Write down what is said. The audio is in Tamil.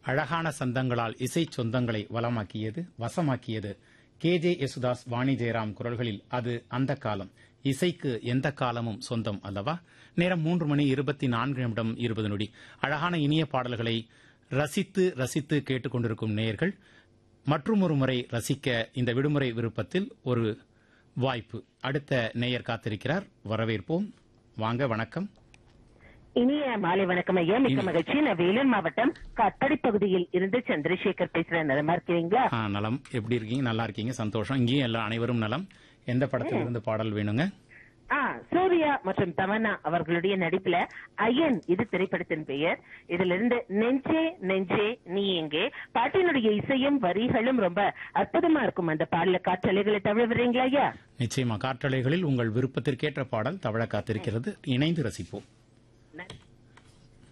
அழகான சந்தங்களால் இசை சொந்தங்களை வளமாக்கியது வசமாக்கியது கே ஜே யேசுதாஸ் வாணி ஜெயராம் குரல்களில் அது அந்த காலம் இசைக்கு எந்த காலமும் சொந்தம் அல்லவா நேரம் மூன்று மணி இருபத்தி நான்கு நிமிடம் இருபது நொடி அழகான இனிய பாடல்களை ரசித்து ரசித்து கேட்டுக்கொண்டிருக்கும் நேயர்கள் மற்றும் ஒரு முறை ரசிக்க இந்த விடுமுறை விருப்பத்தில் ஒரு வாய்ப்பு அடுத்த நேயர் காத்திருக்கிறார் வரவேற்போம் வாங்க வணக்கம் இனிய மாலை வணக்கம் ஐயா மிக்க மகிழ்ச்சி நான் வேலூர் மாவட்டம் கட்டடி பகுதியில் இருந்து சந்திரசேகர் பேசுறேன் நலமா இருக்கிறீங்களா ஆ, நலம் எப்படி இருக்கீங்க நல்லா இருக்கீங்க சந்தோஷம் இங்கேயும் எல்லா அனைவரும் நலம் எந்த படத்துல இருந்து பாடல் வேணுங்க ஆ சூர்யா மற்றும் தமன்னா அவர்களுடைய நடிப்புல அயன் இது திரைப்படத்தின் பெயர் இதுல இருந்து நெஞ்சே நெஞ்சே நீ எங்கே பாட்டினுடைய இசையும் வரிகளும் ரொம்ப அற்புதமா இருக்கும் அந்த பாடல காற்றலைகளை தவிர விடுறீங்களா ஐயா நிச்சயமா காற்றலைகளில் உங்கள் விருப்பத்திற்கேற்ற பாடல் தவழ காத்திருக்கிறது இணைந்து ரசிப்போம் நன்றி.